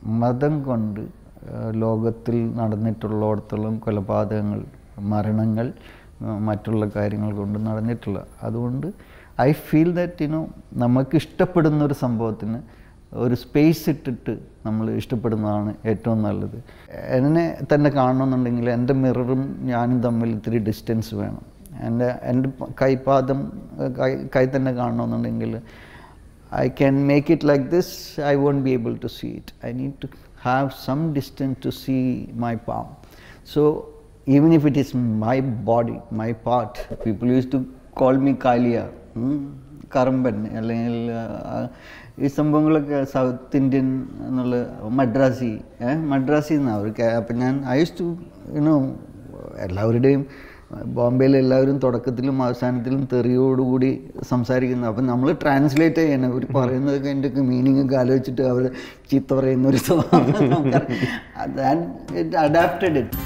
മതം കൊണ്ട് ആ, ലോകത്തിൽ നടന്നിട്ടുള്ളിടത്തോളം കൊലപാതകങ്ങൾ മരണങ്ങൾ ആ, മറ്റുള്ള കാര്യങ്ങൾ കൊണ്ട് നടന്നിട്ടില്ല അതുകൊണ്ട് ഐ ഫീൽ ദാറ്റ് യുനോ നമുക്ക് ഇഷ്ടപ്പെടുന്ന ഒരു സംഭവത്തിന് ഒരു സ്പേസ് ഇട്ടിട്ട് നമ്മൾ ഇഷ്ടപ്പെടുന്നതാണ് ഏറ്റവും നല്ലത് എന്നെ തന്നെ കാണണമെന്നുണ്ടെങ്കിൽ എൻ്റെ മിററും ഞാനും തമ്മിൽ ഇത്തിരി ഡിസ്റ്റൻസ് വേണം എൻ്റെ എൻ്റെ പ- കൈപാദം ഏഹ്, കൈ കൈ തന്നെ കാണണമെന്നുണ്ടെങ്കിൽ I can make it like this I won't be able to see it I need to have some distance to see my palm so even if it is my body my part people use to call me കാലിയ കറമ്പൻ അല്ലെങ്കിൽ ആ, ഈ സംഭവങ്ങളൊക്കെ south Indian എന്നുള്ള മദ്രാസി ഏഹ് മദ്രാസി എന്നാണ് അവർക്ക് അപ്പം ഞാൻ ഐ യൂസ് ടു യുനോ എല്ലാവരുടെയും ബോംബെയിൽ എല്ലാവരും തുടക്കത്തിലും അവസാനത്തിലും തെറിയോടുകൂടി സംസാരിക്കുന്നു അപ്പം നമ്മൾ ട്രാൻസ്ലേറ്റ് ചെയ്യണം അവർ പറയുന്നതൊക്കെ എൻ്റെ ഒക്കെ മീനിങ് ഒക്കെ ആലോചിച്ചിട്ട് അവർ ചീത്ത പറയുന്ന ഒരു സ്വഭാവം ഇറ്റ് അഡാപ്റ്റഡ് ഇറ്റ്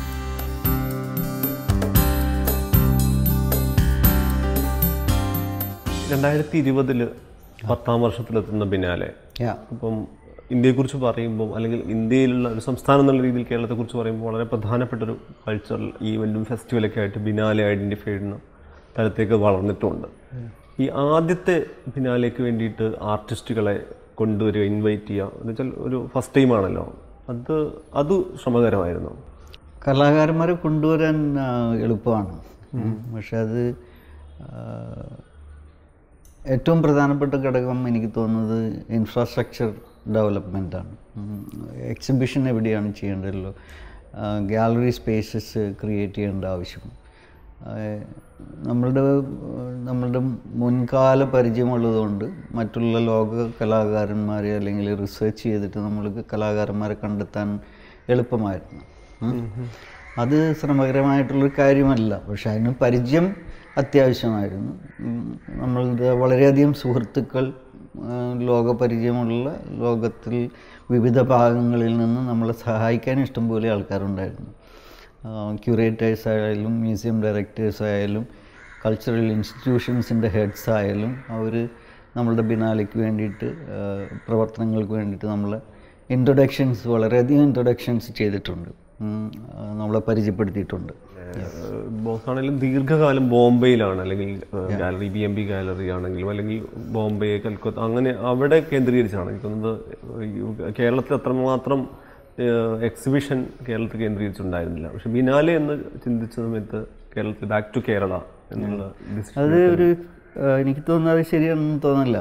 രണ്ടായിരത്തി ഇരുപതില് പത്താം വർഷത്തിലെത്തുന്ന പിന്നാലെ യാ അപ്പം ഇന്ത്യയെക്കുറിച്ച് പറയുമ്പോൾ അല്ലെങ്കിൽ ഇന്ത്യയിലുള്ള ഒരു സംസ്ഥാനം എന്നുള്ള രീതിയിൽ കേരളത്തെക്കുറിച്ച് പറയുമ്പോൾ വളരെ പ്രധാനപ്പെട്ട ഒരു കൾച്ചറൽ ഈവൻറ്റും ഫെസ്റ്റിവലൊക്കെ ആയിട്ട് ബിനാലെ ഐഡൻറ്റിഫൈ ചെയ്യുന്ന തലത്തേക്ക് വളർന്നിട്ടുണ്ട് ഈ ആദ്യത്തെ ബിനാലേക്ക് വേണ്ടിയിട്ട് ആർട്ടിസ്റ്റുകളെ കൊണ്ടുവരിക ഇൻവൈറ്റ് ചെയ്യുക എന്ന് വെച്ചാൽ ഒരു ഫസ്റ്റ് ടൈമാണല്ലോ അത് അത് ശ്രമകരമായിരുന്നു കലാകാരന്മാരെ കൊണ്ടുവരാൻ ആ, എളുപ്പമാണ് പക്ഷെ അത് ആ, ഏറ്റവും പ്രധാനപ്പെട്ട ഘടകം എനിക്ക് തോന്നുന്നത് ഇൻഫ്രാസ്ട്രക്ചർ ഡെവലപ്മെൻറ്റാണ് എക്സിബിഷൻ എവിടെയാണ് ചെയ്യേണ്ടതല്ലോ ഗാലറി സ്പേസസ് ക്രിയേറ്റ് ചെയ്യേണ്ട ആവശ്യം ആ, നമ്മളുടെ നമ്മളുടെ മുൻകാല പരിചയമുള്ളതുകൊണ്ട് മറ്റുള്ള ലോക കലാകാരന്മാരെ അല്ലെങ്കിൽ റിസർച്ച് ചെയ്തിട്ട് നമ്മൾക്ക് കലാകാരന്മാരെ കണ്ടെത്താൻ എളുപ്പമായിരുന്നു ഉം. അത് ശ്രമകരമായിട്ടുള്ളൊരു കാര്യമല്ല പക്ഷെ അതിന് പരിചയം അത്യാവശ്യമായിരുന്നു ഉം. നമ്മളുടെ വളരെയധികം സുഹൃത്തുക്കൾ ആ, ലോകപരിചയമുള്ള ലോകത്തിൽ വിവിധ ഭാഗങ്ങളിൽ നിന്ന് നമ്മളെ സഹായിക്കാൻ ഇഷ്ടംപോലെ ആൾക്കാരുണ്ടായിരുന്നു ക്യൂറേറ്റേഴ്സ് ആയാലും മ്യൂസിയം ഡയറക്ടേഴ്സ് ആയാലും കൾച്ചറൽ ഇൻസ്റ്റിറ്റ്യൂഷൻസിൻ്റെ ഹെഡ്സ് ആയാലും അവർ നമ്മളുടെ ബിനാലയ്ക്ക് വേണ്ടിയിട്ട് ആ, പ്രവർത്തനങ്ങൾക്ക് വേണ്ടിയിട്ട് നമ്മളെ ഇൻട്രൊഡക്ഷൻസ് വളരെയധികം ഇൻട്രൊഡക്ഷൻസ് ചെയ്തിട്ടുണ്ട് ഉം, ആ, നമ്മളെ പരിചയപ്പെടുത്തിയിട്ടുണ്ട് ബോസ് ആണെങ്കിലും ദീർഘകാലം ബോംബെയിലാണ് അല്ലെങ്കിൽ gallery B M B gallery ആണെങ്കിലും അല്ലെങ്കിൽ ബോംബെ കൽക്കത്ത അങ്ങനെ അവിടെ കേന്ദ്രീകരിച്ചാണ് എനിക്ക് തോന്നുന്നത് കേരളത്തിൽ അത്രമാത്രം എക്സിബിഷൻ കേരളത്തിൽ കേന്ദ്രീകരിച്ചിട്ടുണ്ടായിരുന്നില്ല പക്ഷെ ബിനാലെ എന്ന് ചിന്തിച്ച സമയത്ത് കേരളത്തിൽ ബാക്ക് ടു കേരള എന്നുള്ള decision അത് ഒരു ആ, എനിക്ക് തോന്നുന്നത് അത് ശരിയാണെന്ന് തോന്നില്ല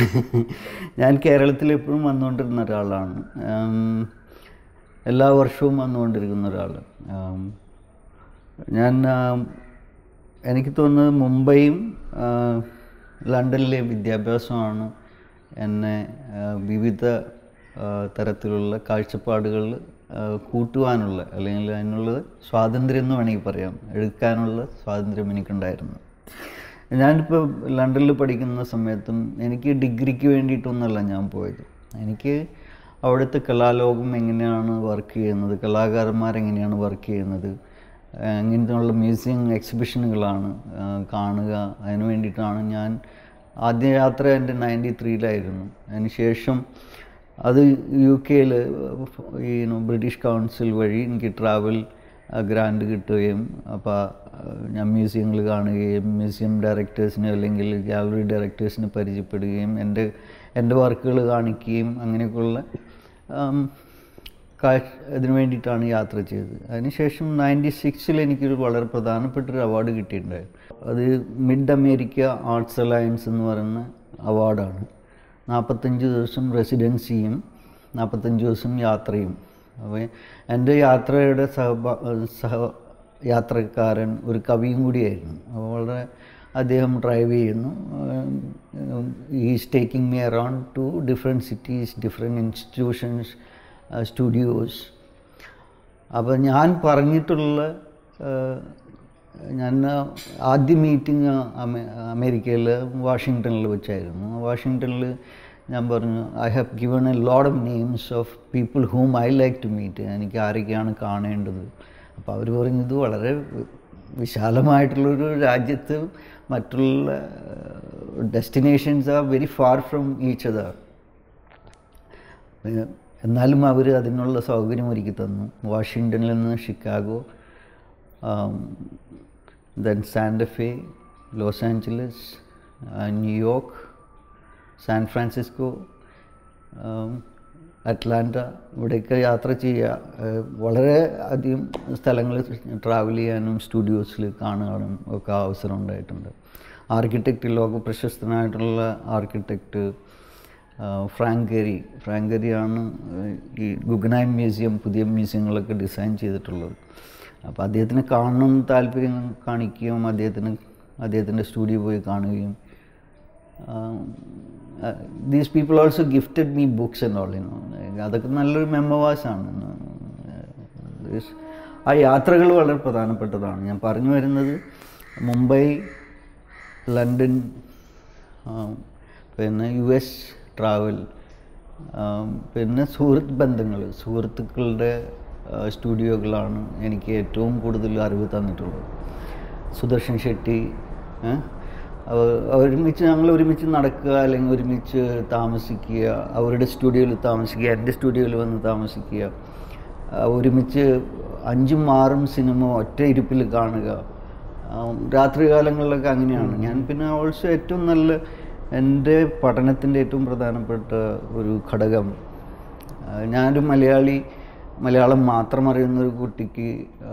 ഞാൻ കേരളത്തിൽ എപ്പോഴും വന്നുകൊണ്ടിരുന്ന ഒരാളാണ് ആം, എല്ലാ വർഷവും വന്നുകൊണ്ടിരിക്കുന്ന ഒരാൾ ആം, ഞാൻ ആം, എനിക്ക് തോന്നുന്നത് മുംബൈയും ആ, ലണ്ടനിലെ വിദ്യാഭ്യാസമാണ് എന്നെ ആ, വിവിധ ആ, തരത്തിലുള്ള കാഴ്ചപ്പാടുകൾ കൂട്ടുവാനുള്ള അല്ലെങ്കിൽ അതിനുള്ള സ്വാതന്ത്ര്യം എന്ന് വേണമെങ്കിൽ പറയാം എടുക്കാനുള്ള സ്വാതന്ത്ര്യം എനിക്കുണ്ടായിരുന്നു ഞാനിപ്പോൾ ലണ്ടനിൽ പഠിക്കുന്ന സമയത്തും എനിക്ക് ഡിഗ്രിക്ക് വേണ്ടിയിട്ടൊന്നുമല്ല ഞാൻ പോയത് എനിക്ക് അവിടുത്തെ കലാലോകം എങ്ങനെയാണ് വർക്ക് ചെയ്യുന്നത് കലാകാരന്മാരെങ്ങനെയാണ് വർക്ക് ചെയ്യുന്നത് അങ്ങനത്തെയുള്ള മ്യൂസിയം എക്സിബിഷനുകളാണ് ആ, കാണുക അതിന് വേണ്ടിയിട്ടാണ് ഞാൻ ആദ്യ യാത്ര എൻ്റെ നയൻറ്റി ത്രീയിലായിരുന്നു അതിന് ശേഷം അത് യു കെയിൽ ഈ ബ്രിട്ടീഷ് കൗൺസിൽ വഴി എനിക്ക് ട്രാവൽ ഗ്രാൻഡ് കിട്ടുകയും അപ്പോൾ ഞാൻ മ്യൂസിയങ്ങൾ കാണുകയും മ്യൂസിയം ഡയറക്ടേഴ്സിനെ അല്ലെങ്കിൽ ഗാലറി ഡയറക്ടേഴ്സിനെ പരിചയപ്പെടുകയും എൻ്റെ എൻ്റെ വർക്കുകൾ കാണിക്കുകയും അങ്ങനെയൊക്കെയുള്ള ആം, കാഴ്ച ഇതിനു വേണ്ടിയിട്ടാണ് യാത്ര ചെയ്തത് അതിനുശേഷം നയൻറ്റി സിക്സിൽ എനിക്കൊരു വളരെ പ്രധാനപ്പെട്ടൊരു അവാർഡ് കിട്ടിയിട്ടുണ്ടായിരുന്നു അത് മിഡ് അമേരിക്ക ആർട്സ് അലയൻസ് എന്ന് പറയുന്ന അവാർഡാണ് നാൽപ്പത്തഞ്ച് ദിവസം റെസിഡൻസിയും നാൽപ്പത്തഞ്ച് ദിവസം യാത്രയും അപ്പോൾ എൻ്റെ യാത്രയുടെ സഹ സഹ യാത്രക്കാരൻ ഒരു കവിയും കൂടിയായിരുന്നു അപ്പോൾ വളരെ അദ്ദേഹം ഡ്രൈവ് ചെയ്യുന്നു is taking me around to different cities different institutions studios അപ്പോൾ ഞാൻ പറഞ്ഞിട്ടുള്ള ആ, ഞാൻ ആദ്യ മീറ്റിംഗ് അമേരിക്കയിൽ വാഷിങ്ടണിൽ വെച്ചായിരുന്നു വാഷിങ്ടണിൽ ഞാൻ പറഞ്ഞു I have given a load of names of people whom I like to meet എനിക്ക് ആരൊക്കെയാണ് കാണേണ്ടത് അപ്പോൾ അവർ പറഞ്ഞത് വളരെ വിശാലമായിട്ടുള്ളൊരു രാജ്യത്ത് മറ്റുള്ള destinations are very far from each other എന്നാലും അവർ അതിനുള്ള സൗകര്യം ഒരുക്കി തന്നു വാഷിങ്ടണിൽ നിന്ന് Chicago then Santa Fe Los Angeles New York San Francisco Atlanta ഇവിടെയൊക്കെ യാത്ര ചെയ്യുക ഏഹ് വളരെ അധികം സ്ഥലങ്ങൾ ട്രാവൽ ചെയ്യാനും സ്റ്റുഡിയോസിൽ കാണാനും ഒക്കെ അവസരം ഉണ്ടായിട്ടുണ്ട് ആർക്കിടെക്റ്റ് ലോക പ്രശസ്തനായിട്ടുള്ള ആർക്കിടെക്റ്റ് ഫ്രാങ്കരി ഫ്രാങ്കരിയാണ് ഈ ഗുഗനായം മ്യൂസിയം പുതിയ മ്യൂസിയങ്ങളൊക്കെ ഡിസൈൻ ചെയ്തിട്ടുള്ളത് അപ്പോൾ അദ്ദേഹത്തിന് കാണണം എന്ന് താല്പര്യം കാണിക്കുകയും അദ്ദേഹത്തിന് അദ്ദേഹത്തിൻ്റെ സ്റ്റുഡിയോ പോയി കാണുകയും these people also gifted me books and all you know അതൊക്കെ നല്ലൊരു മെമ്മവാസാണ് ആ യാത്രകൾ വളരെ പ്രധാനപ്പെട്ടതാണ് ഞാൻ പറഞ്ഞു വരുന്നത് മുംബൈ ലണ്ടൻ ആ, പിന്നെ യു എസ് ട്രാവൽ പിന്നെ സുഹൃത്ത് ബന്ധങ്ങൾ സുഹൃത്തുക്കളുടെ ആ, സ്റ്റുഡിയോകളാണ് എനിക്ക് ഏറ്റവും കൂടുതൽ അറിവ് തന്നിട്ടുള്ളത് സുദർശൻ ഷെട്ടി ഏ? അവ- ഒരുമിച്ച് ഞങ്ങൾ ഒരുമിച്ച് നടക്കുക അല്ലെങ്കിൽ ഒരുമിച്ച് താമസിക്കുക അവരുടെ സ്റ്റുഡിയോയിൽ താമസിക്കുക എൻ്റെ സ്റ്റുഡിയോയിൽ വന്ന് താമസിക്കുക ആ, ഒരുമിച്ച് അഞ്ചും ആറും സിനിമ ഒറ്റ ഇരിപ്പിൽ കാണുക ആം, രാത്രികാലങ്ങളിലൊക്കെ അങ്ങനെയാണ് ഞാൻ പിന്നെ ഓൾസോ ഏറ്റവും നല്ല എൻ്റെ പഠനത്തിൻ്റെ ഏറ്റവും പ്രധാനപ്പെട്ട ഒരു ഘടകം ആ, ഞാനൊരു മലയാളി മലയാളം മാത്രം അറിയുന്ന ഒരു കുട്ടിക്ക് ആ,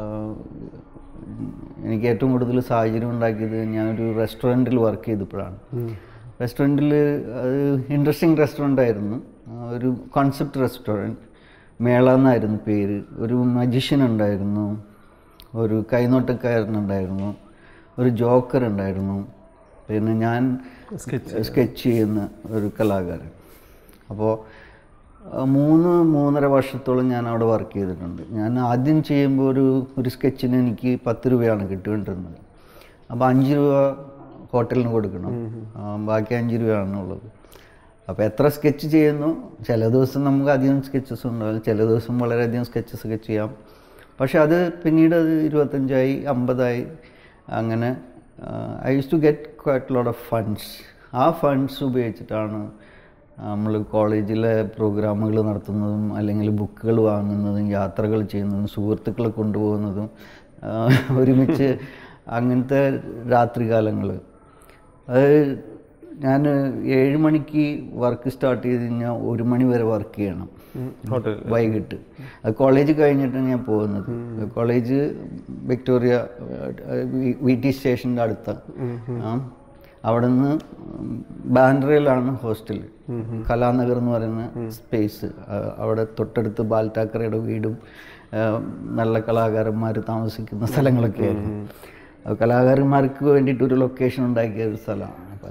എനിക്ക് ഏറ്റവും കൂടുതൽ സാഹചര്യം ഉണ്ടാക്കിയത് ഞാനൊരു റെസ്റ്റോറൻറ്റിൽ വർക്ക് ചെയ്തപ്പോഴാണ് റെസ്റ്റോറൻറ്റിൽ അത് ഇൻട്രസ്റ്റിംഗ് റെസ്റ്റോറൻ്റ് ആയിരുന്നു ആ, ഒരു കോൺസെപ്റ്റ് റെസ്റ്റോറൻറ്റ് മേള എന്നായിരുന്നു പേര് ഒരു മജീഷ്യൻ ഉണ്ടായിരുന്നു ഒരു കൈനോട്ടക്കാരനുണ്ടായിരുന്നു ഒരു ജോക്കർ ഉണ്ടായിരുന്നു പിന്നെ ഞാൻ സ്കെച്ച് ചെയ്യുന്ന ഒരു കലാകാരൻ അപ്പോൾ മൂന്ന് മൂന്നര വർഷത്തോളം ഞാൻ അവിടെ വർക്ക് ചെയ്തിട്ടുണ്ട് ഞാൻ ആദ്യം ചെയ്യുമ്പോൾ ഒരു ഒരു സ്കെച്ചിന് എനിക്ക് പത്ത് രൂപയാണ് കിട്ടിക്കൊണ്ടിരുന്നത് അപ്പോൾ അഞ്ച് രൂപ ഹോട്ടലിന് കൊടുക്കണം ആ, ബാക്കി അഞ്ച് രൂപയാണുള്ളത് അപ്പോൾ എത്ര സ്കെച്ച് ചെയ്യുന്നു ചില ദിവസം നമുക്ക് അധികം സ്കെച്ചസ് ഉണ്ടാവും ചില ദിവസം വളരെയധികം സ്കെച്ചസ് ഒക്കെ ചെയ്യാം പക്ഷെ അത് പിന്നീട് അത് ഇരുപത്തഞ്ചായി അമ്പതായി അങ്ങനെ I use to get quite lot of funds ആ ഫണ്ട്സ് ഉപയോഗിച്ചിട്ടാണ് നമ്മൾ കോളേജിലെ പ്രോഗ്രാമുകൾ നടത്തുന്നതും അല്ലെങ്കിൽ ബുക്കുകൾ വാങ്ങുന്നതും യാത്രകൾ ചെയ്യുന്നതും സുഹൃത്തുക്കളെ കൊണ്ടുപോകുന്നതും ആ, ഒരുമിച്ച് അങ്ങനത്തെ രാത്രികാലങ്ങൾ അത് ഞാൻ ഏഴ് മണിക്ക് വർക്ക് സ്റ്റാർട്ട് ചെയ്ത് കഴിഞ്ഞാൽ ഒരു മണി വരെ വർക്ക് ചെയ്യണം ഹോട്ടൽ വൈകിട്ട് അത് കോളേജ് കഴിഞ്ഞിട്ടാണ് ഞാൻ പോകുന്നത് കോളേജ് വിക്ടോറിയ വി ടി സ്റ്റേഷൻ്റെ അടുത്ത ആ അവിടെ നിന്ന് ബാൻഡ്രയിലാണ് ഹോസ്റ്റൽ കലാനഗർ എന്ന് പറയുന്ന സ്പേസ് അവിടെ തൊട്ടടുത്ത് ബാൽട്ടാക്കറയുടെ വീടും ആ, നല്ല കലാകാരന്മാർ താമസിക്കുന്ന സ്ഥലങ്ങളൊക്കെയായിരുന്നു അത് കലാകാരന്മാർക്ക് വേണ്ടിയിട്ട് ഒരു ലൊക്കേഷൻ ഉണ്ടാക്കിയ ഒരു സ്ഥലമാണ് അപ്പോൾ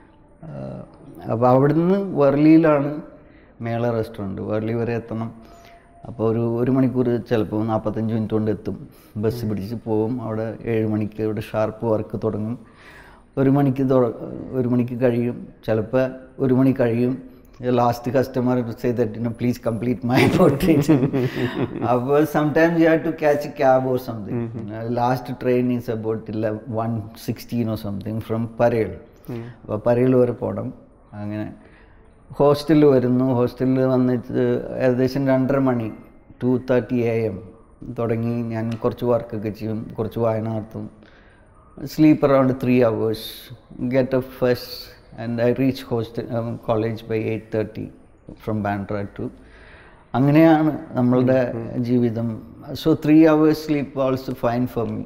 അപ്പോൾ അവിടുന്ന് വർലിയിലാണ് മേള റെസ്റ്റോറൻറ്റ് വർലി വരെ എത്തണം അപ്പോൾ ഒരു ഒരു മണിക്കൂർ ചിലപ്പോൾ നാൽപ്പത്തഞ്ച് മിനിറ്റ് കൊണ്ട് എത്തും ബസ് പിടിച്ച് പോകും അവിടെ ഏഴ് മണിക്ക് ഇവിടെ ഷാർപ്പ് വർക്ക് തുടങ്ങും ഒരു മണിക്ക് തുട- ഒരു മണിക്ക് കഴിയും ചിലപ്പോൾ ഒരു മണി കഴിയും last customer say that please complete my portrait അപ്പോൾ sometimes you have to catch a cab or something last train is about one sixteen or something from Parel അപ്പോൾ പരേൽ വരെ പോകണം അങ്ങനെ ഹോസ്റ്റലിൽ വരുന്നു ഹോസ്റ്റലിൽ വന്നിട്ട് ഏകദേശം രണ്ടര മണി ടു തേർട്ടി എ എം തുടങ്ങി ഞാൻ കുറച്ച് വർക്കൊക്കെ ചെയ്യും കുറച്ച് വായന നടത്തും sleep around three hours get up first and I reach hostel college by eight thirty from Bandra to അങ്ങനെയാണ് നമ്മളുടെ ജീവിതം so three hours sleep also fine for me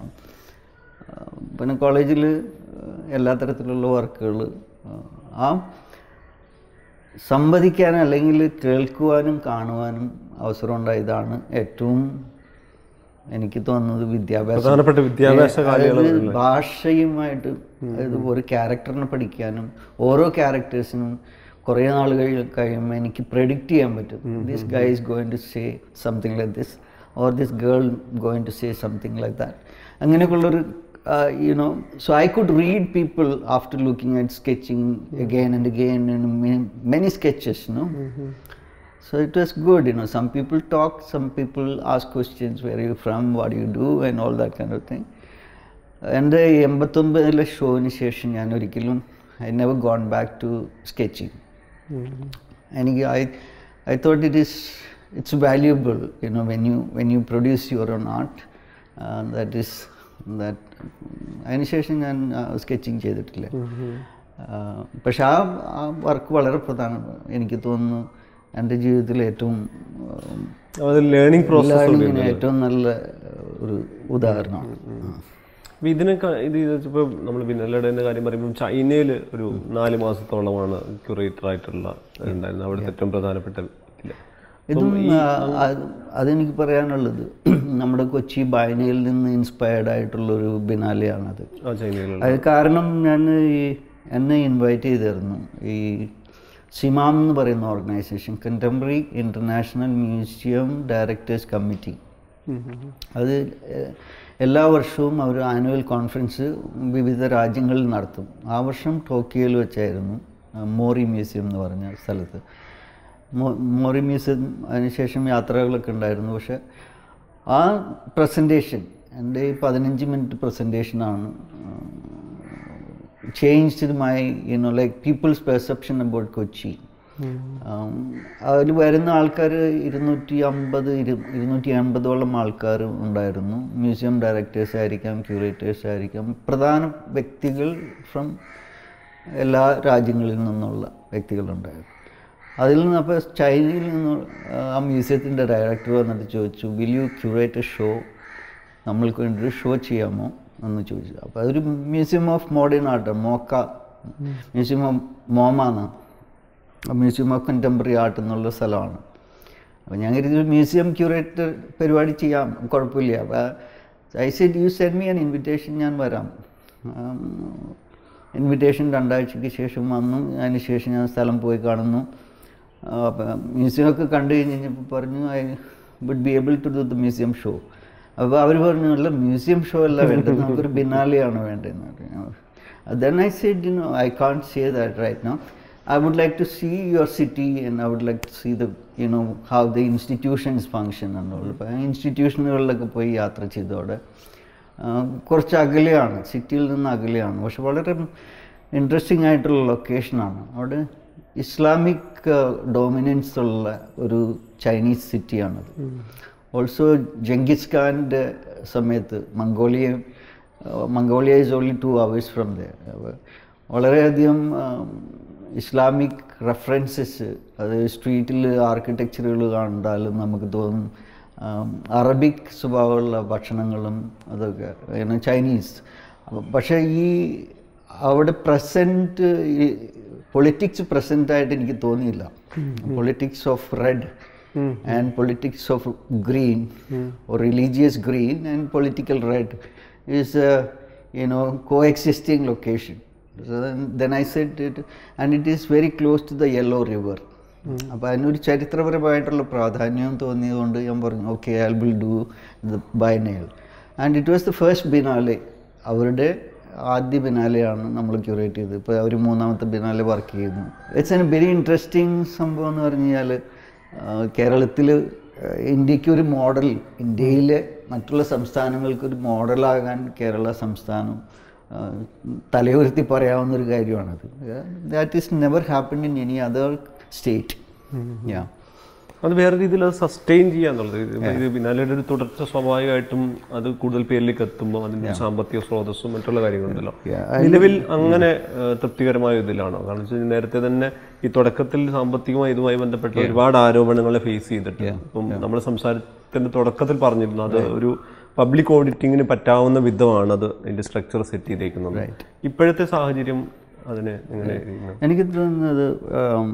പിന്നെ കോളേജിൽ എല്ലാ തരത്തിലുള്ള വർക്കുകൾ ആ സംവദിക്കാനും അല്ലെങ്കിൽ കേൾക്കുവാനും കാണുവാനും അവസരം ഉണ്ടായതാണ് ഏറ്റവും എനിക്ക് തോന്നുന്നത് വിദ്യാഭ്യാസം പ്രധാനപ്പെട്ട വിദ്യാഭ്യാസ ഏ, അതായത് ഭാഷയുമായിട്ട് അതായത് ഒരു ക്യാരക്ടറിനെ പഠിക്കാനും ഓരോ ക്യാരക്ടേഴ്സിനും കുറേ നാൾ കഴി കഴിയുമ്പോൾ എനിക്ക് പ്രെഡിക്റ്റ് ചെയ്യാൻ പറ്റും this guy is going to say something like this or this girl going to say something like that അങ്ങനെയൊക്കെയുള്ളൊരു you know so I could read people after looking at sketching again and again many sketches no So it was good, you know. Some people talk, some people ask questions, where are you from, what do you do, and all that kind of thing. എൻ്റെ എൺപത്തൊമ്പതിലെ ഷോവിന് ശേഷം ഞാൻ ഒരിക്കലും I never gone back to sketching എനിക്ക് I I thought it is it's valuable, you know, when you when you produce your own art. Uh, that is that അതിനുശേഷം ഞാൻ sketching ചെയ്തിട്ടില്ല ആ, പക്ഷെ ആ ആ വർക്ക് വളരെ പ്രധാനമാണ് എനിക്ക് തോന്നുന്നു എൻ്റെ ജീവിതത്തിലെ ഏറ്റവും ഉം, അത് ലേണിംഗ് പ്രോസസ് ലേണിങ്ങിന് ഏറ്റവും നല്ല ഒരു ഉദാഹരണമാണ് അപ്പോൾ ഇതിനൊക്കെ ഇത് ഇപ്പോൾ നമ്മൾ ബിനല്ലയുടെ കാര്യം പറയുമ്പോൾ ചൈനയിൽ ഒരു നാല് മാസത്തോളമാണ് ക്യൂറേറ്റർ ആയിട്ടുള്ള ഉണ്ടായിരുന്നത് അവിടുത്തെ ഏറ്റവും പ്രധാനപ്പെട്ട ഇതില്. ഇതും ആ, അത് അതെനിക്ക് പറയാനുള്ളത് നമ്മുടെ കൊച്ചി ബായനയിൽ നിന്ന് ഇൻസ്പയർഡ് ആയിട്ടുള്ളൊരു ബിനാലെയാണത് ആ ചൈനയിലുള്ള അത് കാരണം ഞാൻ ഈ എന്നെ ഇൻവൈറ്റ് ചെയ്തിരുന്നു ഈ സിമാം എന്ന് പറയുന്ന organization contemporary international museum directors committee അത് എ- എല്ലാ വർഷവും അവർ ആനുവൽ കോൺഫറൻസ് വിവിധ രാജ്യങ്ങളിൽ നടത്തും ആ വർഷം ടോക്കിയോയിൽ വെച്ചായിരുന്നു ആ, മോറി മ്യൂസിയം എന്ന് പറഞ്ഞ സ്ഥലത്ത് മോ- മോറി മ്യൂസിയം അതിനുശേഷം യാത്രകളൊക്കെ ഉണ്ടായിരുന്നു പക്ഷെ ആ പ്രസൻറ്റേഷൻ എൻ്റെ ഈ പതിനഞ്ച് മിനിറ്റ് പ്രസൻറ്റേഷനാണ് changed my you know like people's perception about Kochi അതിൽ വരുന്ന ആൾക്കാർ ഇരുന്നൂറ്റി അമ്പത് ഇരു ഇരുന്നൂറ്റി അമ്പതോളം ആൾക്കാർ ഉണ്ടായിരുന്നു മ്യൂസിയം ഡയറക്ടേഴ്സ് ആയിരിക്കാം ക്യൂറേറ്റേഴ്സ് ആയിരിക്കാം പ്രധാന വ്യക്തികൾ ഫ്രം എല്ലാ രാജ്യങ്ങളിൽ നിന്നുള്ള വ്യക്തികളുണ്ടായിരുന്നു അതിൽ നിന്ന് അപ്പോൾ ചൈനയിൽ നിന്ന് ആ മ്യൂസിയത്തിൻ്റെ ഡയറക്ടർ വന്നിട്ട് ചോദിച്ചു will you curate a show നമ്മൾക്ക് വേണ്ടി ഷോ ചെയ്യാമോ എന്ന് ചോദിച്ചു അപ്പോൾ അതൊരു museum of modern art MOCA museum of മോമാണ് മ്യൂസിയം ഓഫ് കണ്ടംപററി ആർട്ട് എന്നുള്ള സ്ഥലമാണ് അപ്പോൾ ഞാൻ കരുതി മ്യൂസിയം ക്യൂറേറ്റർ പരിപാടി ചെയ്യാം കുഴപ്പമില്ല അപ്പോൾ I said you send me an invitation ഞാൻ വരാം ഇൻവിറ്റേഷൻ രണ്ടാഴ്ചയ്ക്ക് ശേഷം വന്നു അതിന് ശേഷം ഞാൻ സ്ഥലം പോയി കാണുന്നു അപ്പം മ്യൂസിയമൊക്കെ കണ്ടു കഴിഞ്ഞ് കഴിഞ്ഞപ്പോൾ പറഞ്ഞു I would be able to do the museum show അപ്പോൾ അവർ പറഞ്ഞു അല്ല മ്യൂസിയം ഷോ അല്ല വേണ്ടത് നമുക്കൊരു ബിനാലെയാണ് വേണ്ടതെന്ന് പറഞ്ഞു then I said you know I can't say that right no I would like to see your city and I would like to see the, you know, how the institutions function and all. അപ്പോൾ ഇൻസ്റ്റിറ്റ്യൂഷനുകളിലൊക്കെ പോയി യാത്ര ചെയ്തോടെ കുറച്ച് അകലെയാണ് സിറ്റിയിൽ നിന്ന് അകലെയാണ് പക്ഷെ വളരെ ഇൻട്രസ്റ്റിംഗ് ആയിട്ടുള്ള ലൊക്കേഷനാണ് അവിടെ ഇസ്ലാമിക് ഡോമിനൻസ് ഉള്ള ഒരു ചൈനീസ് സിറ്റിയാണത് ഓൾസോ ജംഗിസ് ഖാൻ്റെ സമയത്ത് Mongolia Mongolia is only two hours from the വളരെയധികം ഇസ്ലാമിക് റെഫറൻസസ് അത് സ്ട്രീറ്റിൽ ആർക്കിടെക്ചറുകൾ കണ്ടാലും നമുക്ക് തോന്നും അറബിക് സ്വഭാവമുള്ള ഭക്ഷണങ്ങളും അതൊക്കെ പിന്നെ ചൈനീസ് പക്ഷേ ഈ അവിടെ പ്രസൻറ്റ് പൊളിറ്റിക്സ് പ്രസൻ്റ് ആയിട്ട് എനിക്ക് തോന്നിയില്ല politics of red and politics of green religious green and political red is you know coexisting location so then, then i said it and it is very close to the yellow river അപ്പോൾ അതിനൊരു ചരിത്രപരമായിട്ടുള്ള പ്രാധാന്യം തോന്നിയതുകൊണ്ട് ഞാൻ പറഞ്ഞു okay I will do the biennial and it was the first biennale അവരുടെ ആദ്യ ബിനാലെയാണ് നമ്മൾ ക്യൂറേറ്റ് ചെയ്തത് ഇപ്പോൾ അവർ മൂന്നാമത്തെ ബിനാലെ വർക്ക് ചെയ്യുന്നു ഇറ്റ്സ് എൻ വെരി ഇൻട്രസ്റ്റിംഗ് സംഭവം എന്ന് പറഞ്ഞു കഴിഞ്ഞാൽ കേരളത്തിൽ ഇന്ത്യക്ക് ഒരു മോഡൽ ഇന്ത്യയിലെ മറ്റുള്ള സംസ്ഥാനങ്ങൾക്ക് ഒരു മോഡലാകാൻ കേരള സംസ്ഥാനം ആ, തലയുയർത്തി പറയാവുന്ന ഒരു കാര്യമാണത് that is never happen in any other state yeah അത് വേറെ രീതിയിൽ അത് സസ്റ്റെയിൻ ചെയ്യാന്നുള്ളത് ഇത് ഇത് പിന്നാലെ ഒരു തുടർച്ച സ്വാഭാവികമായിട്ടും അത് കൂടുതൽ പേരിലേക്ക് എത്തുമ്പോൾ അതിന്റെ സാമ്പത്തിക സ്രോതസ്സും മറ്റുള്ള കാര്യങ്ങളുണ്ടല്ലോ Yeah, നിലവിൽ അങ്ങനെ ഏഹ്, തൃപ്തികരമായ ഇതിലാണോ കാരണം വെച്ചാൽ നേരത്തെ തന്നെ ഈ തുടക്കത്തിൽ സാമ്പത്തികമായി ഇതുമായി ബന്ധപ്പെട്ട ഒരുപാട് ആരോപണങ്ങളെ ഫേസ് ചെയ്തിട്ട് ഇപ്പം നമ്മുടെ സംസാരത്തിന്റെ തുടക്കത്തിൽ പറഞ്ഞിരുന്നു അത് ഒരു പബ്ലിക് ഓഡിറ്റിങ്ങിന് പറ്റാവുന്ന വിധമാണ് അത് അതിന്റെ സ്ട്രക്ചർ സെറ്റ് ചെയ്തേക്കുന്നത് ഇപ്പോഴത്തെ സാഹചര്യം അതിന് എങ്ങനെ ഇരിക്കുന്നു? എനിക്ക് തോന്നുന്നത് ആം,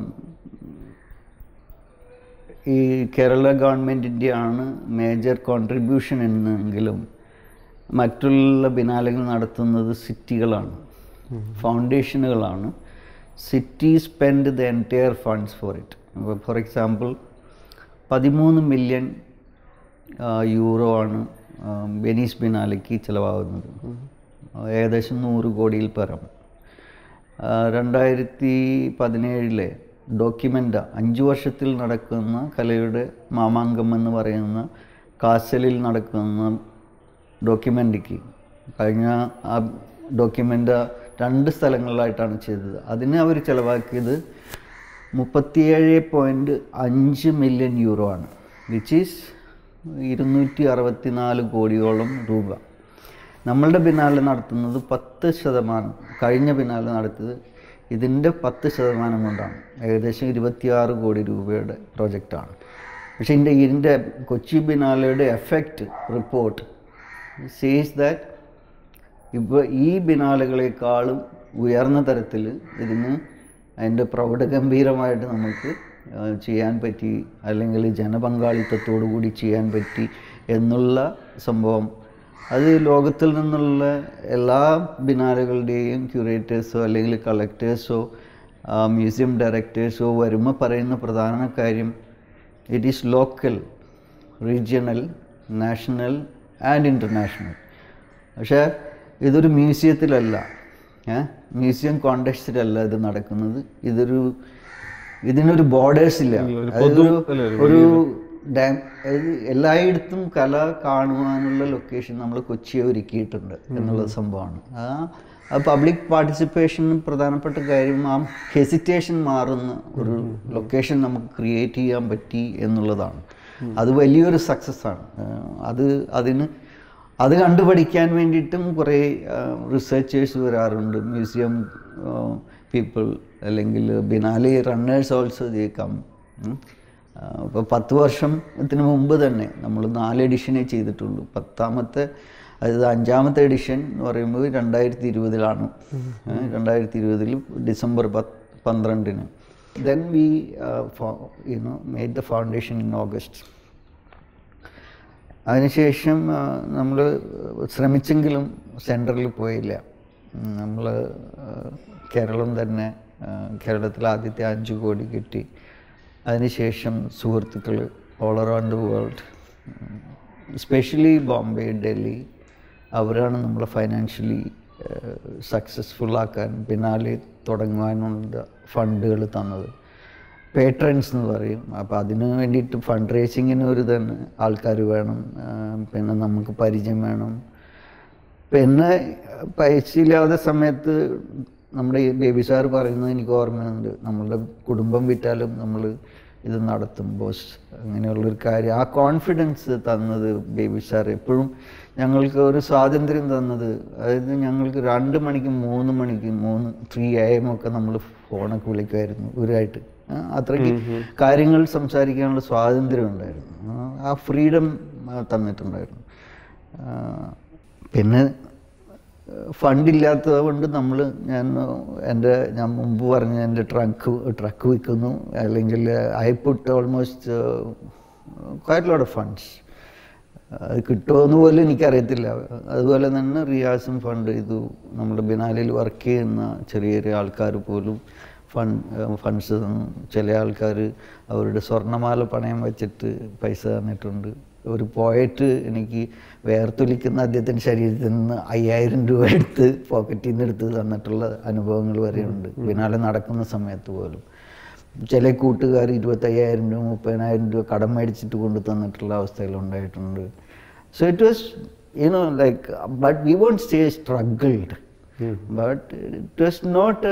ഈ കേരള ഗവൺമെൻറ്റിൻ്റെ ആണ് മേജർ കോൺട്രിബ്യൂഷൻ എന്നെങ്കിലും മറ്റുള്ള ബിനാലകൾ നടത്തുന്നത് സിറ്റികളാണ് ഫൗണ്ടേഷനുകളാണ് city spend the entire funds for it അപ്പോൾ ഫോർ എക്സാമ്പിൾ പതിമൂന്ന് മില്യൺ യൂറോ ആണ് ആ, വെനീസ് ബിനാലയ്ക്ക് ചിലവാകുന്നത് ഏകദേശം നൂറ് കോടിയിൽ പരം ആ, രണ്ടായിരത്തി പതിനേഴിലെ ഡോക്യുമെൻ്റ് അഞ്ച് വർഷത്തിൽ നടക്കുന്ന കലയുടെ മാമാങ്കം എന്ന് പറയുന്ന കാസലിൽ നടക്കുന്ന ഡോക്യുമെൻ്റയ്ക്ക് കഴിഞ്ഞ ആ ഡോക്യുമെൻ്റ് രണ്ട് സ്ഥലങ്ങളിലായിട്ടാണ് ചെയ്തത് അതിന് അവർ ചിലവാക്കിയത് മുപ്പത്തിയേഴ് പോയിൻറ്റ് അഞ്ച് മില്യൺ യൂറോ ആണ് വിച്ച് ഈസ് ഇരുന്നൂറ്റി അറുപത്തിനാല് കോടിയോളം രൂപ നമ്മളുടെ ബിനാലെ നടത്തുന്നത് പത്ത് ശതമാനം കഴിഞ്ഞ ബിനാലെ നടത്തിയത് ഇതിൻ്റെ പത്ത് ശതമാനം കൊണ്ടാണ് ഏകദേശം ഇരുപത്തിയാറ് കോടി രൂപയുടെ പ്രൊജക്റ്റാണ് പക്ഷേ ഇതിൻ്റെ ഇതിൻ്റെ കൊച്ചി ബിനാലയുടെ എഫക്റ്റ് റിപ്പോർട്ട് സേസ് ദാറ്റ് ഇപ്പോൾ ഈ ബിനാലകളെക്കാളും ഉയർന്ന തരത്തിൽ ഇതിന് അതിൻ്റെ പ്രൗഢഗംഭീരമായിട്ട് നമുക്ക് ആ, ചെയ്യാൻ പറ്റി അല്ലെങ്കിൽ ജനപങ്കാളിത്തത്തോടു കൂടി ചെയ്യാൻ പറ്റി എന്നുള്ള സംഭവം അത് ലോകത്തിൽ നിന്നുള്ള എല്ലാ ബിനാലകളുടെയും ക്യൂറേറ്റേഴ്സോ അല്ലെങ്കിൽ കളക്ടേഴ്സോ മ്യൂസിയം ഡയറക്ടേഴ്സോ വരുമ്പോൾ പറയുന്ന പ്രധാന കാര്യം it is local regional national and international പക്ഷേ ഇതൊരു മ്യൂസിയത്തിലല്ല ഏ മ്യൂസിയം കോണ്ടെക്സ്റ്റിലല്ല ഇത് നടക്കുന്നത് ഇതൊരു ഇതിനൊരു ബോർഡേഴ്സ് ഇല്ല അതായത് ഒരു- ഒരു ഡാം അതായത് എല്ലായിടത്തും കല കാണുവാനുള്ള ലൊക്കേഷൻ നമ്മൾ കൊച്ചിയെ ഒരുക്കിയിട്ടുണ്ട് എന്നുള്ള സംഭവമാണ് ആ ആ പബ്ലിക് പാർട്ടിസിപ്പേഷൻ പ്രധാനപ്പെട്ട കാര്യം ആ ഹെസിറ്റേഷൻ മാറുന്ന ഒരു ലൊക്കേഷൻ നമുക്ക് ക്രിയേറ്റ് ചെയ്യാൻ പറ്റി എന്നുള്ളതാണ് അത് വലിയൊരു സക്സസ് ആണ് ആ, അത് അതിന് അത് കണ്ടുപഠിക്കാൻ വേണ്ടിയിട്ടും കുറേ റിസർച്ചേഴ്സ് വരാറുണ്ട് മ്യൂസിയം പീപ്പിൾ അല്ലെങ്കിൽ biennale runners also they come ഇപ്പോൾ പത്ത് വർഷത്തിന് മുമ്പ് തന്നെ നമ്മൾ നാല് എഡിഷനേ ചെയ്തിട്ടുള്ളൂ പത്താമത്തെ അതായത് അഞ്ചാമത്തെ എഡിഷൻ എന്ന് പറയുമ്പോൾ രണ്ടായിരത്തി ഇരുപതിലാണ് രണ്ടായിരത്തി ഇരുപതിൽ ഡിസംബർ പത്ത് പന്ത്രണ്ടിന് then we you know made the foundation in August അതിനുശേഷം നമ്മൾ ശ്രമിച്ചെങ്കിലും സെൻറ്ററിൽ പോയില്ല നമ്മൾ കേരളം തന്നെ ആ, കേരളത്തിൽ ആദ്യത്തെ അഞ്ച് കോടി കിട്ടി അതിനുശേഷം സുഹൃത്തുക്കൾ all around the world specially Bombay Delhi അവരാണ് നമ്മളെ ഫൈനാൻഷ്യലി സക്സസ്ഫുള്ളാക്കാൻ പിന്നാലെ തുടങ്ങുവാനുള്ള ഫണ്ടുകൾ തന്നത് പേട്രൻസ് എന്ന് പറയും അപ്പോൾ അതിന് വേണ്ടിയിട്ട് ഫണ്ട് റേസിങ്ങിന് ഒരു തന്നെ ആൾക്കാർ വേണം ആ, പിന്നെ നമുക്ക് പരിചയം വേണം പിന്നെ പൈസ ഇല്ലാത്ത സമയത്ത് നമ്മുടെ ഈ ബേബി സാർ പറയുന്നത് എനിക്ക് ഓർമ്മയുണ്ട് നമ്മളുടെ കുടുംബം വിറ്റാലും നമ്മൾ ഇത് നടത്തും ബോസ് അങ്ങനെയുള്ളൊരു കാര്യം ആ കോൺഫിഡൻസ് തന്നത് ബേബി സാർ എപ്പോഴും ഞങ്ങൾക്ക് ഒരു സ്വാതന്ത്ര്യം തന്നത് അതായത് ഞങ്ങൾക്ക് രണ്ട് മണിക്ക് മൂന്ന് മണിക്ക് മൂന്ന് ത്രീ എ എം ഒക്കെ നമ്മൾ ഫോണൊക്കെ വിളിക്കുമായിരുന്നു ഇവരായിട്ട് ആ, അത്രയ്ക്ക് കാര്യങ്ങൾ സംസാരിക്കാനുള്ള സ്വാതന്ത്ര്യം ഉണ്ടായിരുന്നു ആ, ആ ഫ്രീഡം തന്നിട്ടുണ്ടായിരുന്നു ആ, പിന്നെ ഫണ്ടില്ലാത്തത് കൊണ്ട് നമ്മൾ ഞാൻ എൻ്റെ ഞാൻ മുമ്പ് പറഞ്ഞ എൻ്റെ ട്രക്ക് ട്രക്ക് വിൽക്കുന്നു അല്ലെങ്കിൽ I put almost quite lot of funds അത് കിട്ടുമെന്ന് പോലും എനിക്കറിയത്തില്ല അതുപോലെ തന്നെ റിയാസും ഫണ്ട് ചെയ്തു നമ്മുടെ ബിനാലിൽ വർക്ക് ചെയ്യുന്ന ചെറിയ ചെറിയ ആൾക്കാർ പോലും ഫണ്ട് ഫണ്ട്സ് തന്നു ചില ആൾക്കാർ അവരുടെ സ്വർണ്ണമാല പണയം വെച്ചിട്ട് പൈസ തന്നിട്ടുണ്ട് ഒരു പോയറ്റ് എനിക്ക് വേർത്തൊലിക്കുന്ന അദ്ദേഹത്തിൻ്റെ ശരീരത്തിൽ നിന്ന് അയ്യായിരം രൂപ എടുത്ത് പോക്കറ്റിൽ നിന്ന് എടുത്ത് തന്നിട്ടുള്ള അനുഭവങ്ങൾ വരെയുണ്ട് ബിനാലെ നടക്കുന്ന സമയത്ത് പോലും ചില കൂട്ടുകാർ ഇരുപത്തയ്യായിരം രൂപ മുപ്പതിനായിരം രൂപ കടം മേടിച്ചിട്ട് കൊണ്ട് തന്നിട്ടുള്ള അവസ്ഥകളുണ്ടായിട്ടുണ്ട് so it was you know like but we won't stay struggled but it was not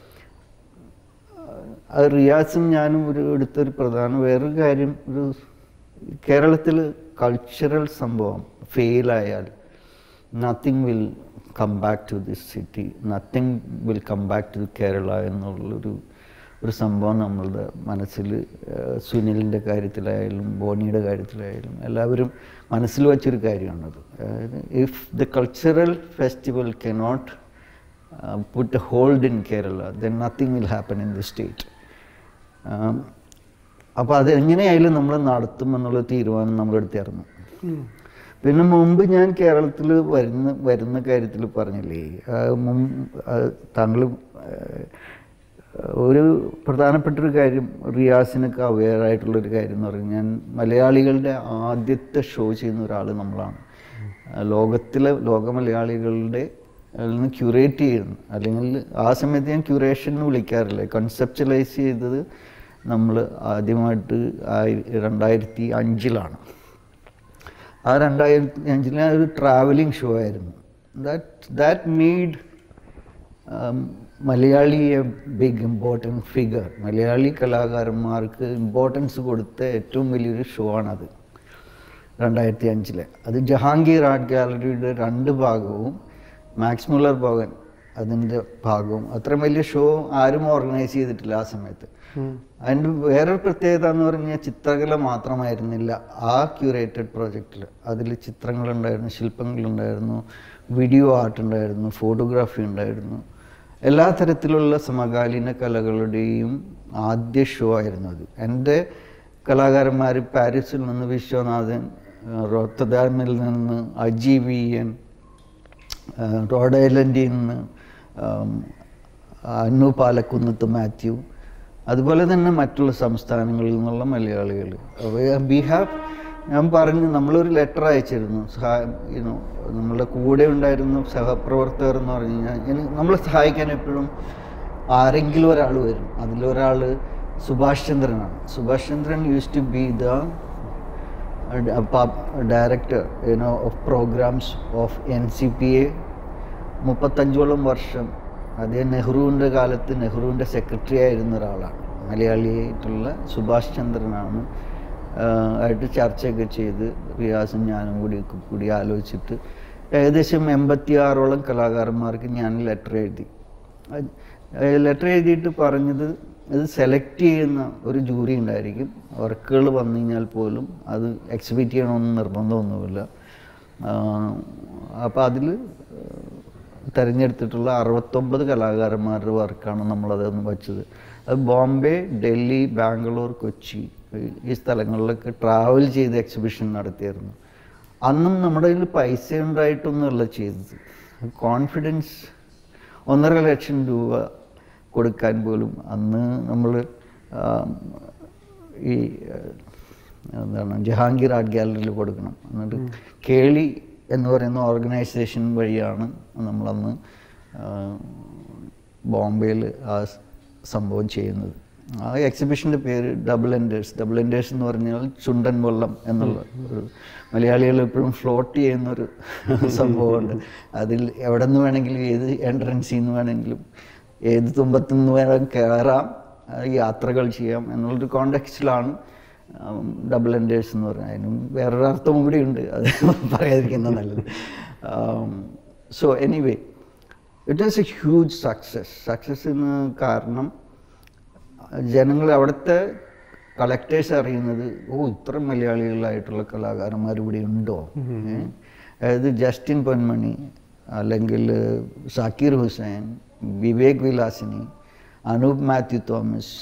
അത് റിയാസും ഞാനും ഒരു എടുത്തൊരു പ്രധാന വേറൊരു കാര്യം ഒരു കേരളത്തിൽ കൾച്ചറൽ സംഭവം ഫെയിലായാൽ nothing will come back to this city nothing will come back to Kerala എന്നുള്ളൊരു ഒരു സംഭവം നമ്മളുടെ മനസ്സിൽ സുനിലിൻ്റെ കാര്യത്തിലായാലും ബോണിയുടെ കാര്യത്തിലായാലും എല്ലാവരും മനസ്സിൽ വച്ചൊരു കാര്യമാണത് അതായത് if the cultural festival cannot put a hold in Kerala then nothing will happen in the state അപ്പോൾ അത് എങ്ങനെയായാലും നമ്മൾ നടത്തും എന്നുള്ള തീരുമാനം നമ്മളെടുത്തായിരുന്നു പിന്നെ മുമ്പ് ഞാൻ കേരളത്തിൽ വരുന്ന വരുന്ന കാര്യത്തിൽ പറഞ്ഞില്ലേ ആ, മുമ്പ് ആ, താങ്കൾ ആ, ഒരു പ്രധാനപ്പെട്ട ഒരു കാര്യം റിയാസിനൊക്കെ അവെയർ ആയിട്ടുള്ളൊരു കാര്യം എന്ന് പറഞ്ഞാൽ ഞാൻ മലയാളികളുടെ ആദ്യത്തെ ഷോ ചെയ്യുന്ന ഒരാൾ നമ്മളാണ് ആ, ലോകത്തിലെ ലോക മലയാളികളുടെ അതിൽ നിന്ന് ക്യൂറേറ്റ് ചെയ്യുന്നു അല്ലെങ്കിൽ ആ സമയത്ത് ഞാൻ ക്യൂറേഷൻ എന്ന് വിളിക്കാറില്ല കൺസെപ്റ്റലൈസ് ചെയ്തത് നമ്മൾ ആദ്യമായിട്ട് ആയി- രണ്ടായിരത്തി അഞ്ചിലാണ് ആ രണ്ടായിരത്തി അഞ്ചിലെ ഒരു ട്രാവലിംഗ് ഷോ ആയിരുന്നു that that made Malayali a big important figure Malayali കലാകാരന്മാർക്ക് ഇമ്പോർട്ടൻസ് കൊടുത്ത ഏറ്റവും വലിയൊരു ഷോ ആണത് രണ്ടായിരത്തി അഞ്ചിലെ അത് ജഹാംഗീർ ആർട്ട് ഗാലറിയുടെ രണ്ട് ഭാഗവും മാക്സ് മുള്ളർ ഭവൻ അതിൻ്റെ ഭാഗവും അത്രയും വലിയ ഷോ ആരും ഓർഗനൈസ് ചെയ്തിട്ടില്ല ആ സമയത്ത് അതിൻ്റെ വേറൊരു പ്രത്യേകത എന്ന് പറഞ്ഞാൽ ചിത്രകല മാത്രമായിരുന്നില്ല ആ ക്യൂറേറ്റഡ് പ്രോജക്റ്റിൽ അതിൽ ചിത്രങ്ങളുണ്ടായിരുന്നു ശില്പങ്ങളുണ്ടായിരുന്നു വീഡിയോ ആർട്ട് ഉണ്ടായിരുന്നു ഫോട്ടോഗ്രാഫി ഉണ്ടായിരുന്നു എല്ലാ തരത്തിലുള്ള സമകാലീന കലകളുടെയും ആദ്യ ഷോ ആയിരുന്നു അത് എൻ്റെ കലാകാരന്മാർ പാരീസിൽ നിന്ന് വിശ്വനാഥൻ റോത്തദാമിൽ നിന്ന് അജി വി എൻ റോഡ് ഐലൻഡിൽ നിന്ന് അന്നു പാലക്കുന്നത്ത് മാത്യു അതുപോലെ തന്നെ മറ്റുള്ള സംസ്ഥാനങ്ങളിൽ നിന്നുള്ള മലയാളികൾ വി ഹാവ് ഞാൻ പറഞ്ഞു നമ്മളൊരു ലെറ്റർ അയച്ചിരുന്നു സഹായം യുനോ നമ്മളുടെ കൂടെ ഉണ്ടായിരുന്ന സഹപ്രവർത്തകർ എന്ന് പറഞ്ഞു കഴിഞ്ഞാൽ നമ്മളെ സഹായിക്കാൻ എപ്പോഴും ആരെങ്കിലും ഒരാൾ വരും അതിലൊരാൾ സുഭാഷ് ചന്ദ്രനാണ് Subhash Chandran use to be the director you know of programmes of N C P A മുപ്പത്തഞ്ചോളം വർഷം അദ്ദേഹം നെഹ്റുവിൻ്റെ കാലത്ത് നെഹ്റുവിൻ്റെ സെക്രട്ടറി ആയിരുന്ന ഒരാളാണ് മലയാളിയായിട്ടുള്ള സുഭാഷ് ചന്ദ്രനാണ് ആയിട്ട് ചർച്ചയൊക്കെ ചെയ്ത് റിയാസും ഞാനും കൂടി കൂടി ആലോചിച്ചിട്ട് ഏകദേശം എൺപത്തി ആറോളം കലാകാരന്മാർക്ക് ഞാൻ ലെറ്റർ എഴുതി ലെറ്റർ എഴുതിയിട്ട് പറഞ്ഞത് ഇത് സെലക്ട് ചെയ്യുന്ന ഒരു ജൂറി ഉണ്ടായിരിക്കും വർക്കുകൾ വന്നു കഴിഞ്ഞാൽ പോലും അത് എക്സിബിറ്റ് ചെയ്യണമെന്ന് നിർബന്ധമൊന്നുമില്ല അപ്പോൾ അതിൽ തിരഞ്ഞെടുത്തിട്ടുള്ള അറുപത്തൊമ്പത് കലാകാരന്മാരുടെ വർക്കാണ് നമ്മളത് വച്ചത് അത് ബോംബെ ഡൽഹി ബാംഗ്ലൂർ കൊച്ചി ഈ സ്ഥലങ്ങളിലൊക്കെ ട്രാവൽ ചെയ്ത് എക്സിബിഷൻ നടത്തിയായിരുന്നു അന്നും നമ്മുടെ കയ്യിൽ പൈസ ഉണ്ടായിട്ടൊന്നുമല്ല ചെയ്തത് കോൺഫിഡൻസ് ഒന്നര ലക്ഷം രൂപ കൊടുക്കാൻ പോലും അന്ന് നമ്മൾ ഈ എന്താണ് ജഹാംഗീർ ആർട്ട് ഗാലറിയിൽ കൊടുക്കണം എന്നിട്ട് കേളി എന്ന് പറയുന്ന ഓർഗനൈസേഷൻ വഴിയാണ് നമ്മളന്ന് ബോംബെയിൽ ആ സംഭവം ചെയ്യുന്നത് ആ എക്സിബിഷൻ്റെ പേര് ഡബിൾ എൻഡേഴ്സ് ഡബിൾ എൻഡേഴ്സ് എന്ന് പറഞ്ഞാൽ ചുണ്ടൻ വെള്ളം എന്നുള്ള ഒരു മലയാളികൾ എപ്പോഴും ഫ്ലോട്ട് ചെയ്യുന്നൊരു സംഭവമുണ്ട് അതിൽ എവിടെ നിന്ന് വേണമെങ്കിലും ഏത് എൻട്രൻസിൽ നിന്ന് വേണമെങ്കിലും ഏത് തുമ്പത്തു നിന്ന് വേണം കയറാം യാത്രകൾ ചെയ്യാം എന്നുള്ളൊരു കോണ്ടെക്സ്റ്റിലാണ് ഡബിൾ എൻഡേഴ്സ് എന്ന് പറഞ്ഞാൽ അതിനും വേറൊരു അർത്ഥവും കൂടി ഉണ്ട് അത് പറയാതിരിക്കുന്നത് നല്ലത് so anyway it is a huge success സക്സസ്സിന് കാരണം ജനങ്ങൾ അവിടുത്തെ കളക്ടേഴ്സ് അറിയുന്നത് ഓ ഇത്ര മലയാളികളായിട്ടുള്ള കലാകാരന്മാർ ഇവിടെ ഉണ്ടോ അതായത് ജസ്റ്റിൻ പൊന്മണി അല്ലെങ്കിൽ Zakir Hussain Vivek Vilasini Anoop Mathew Thomas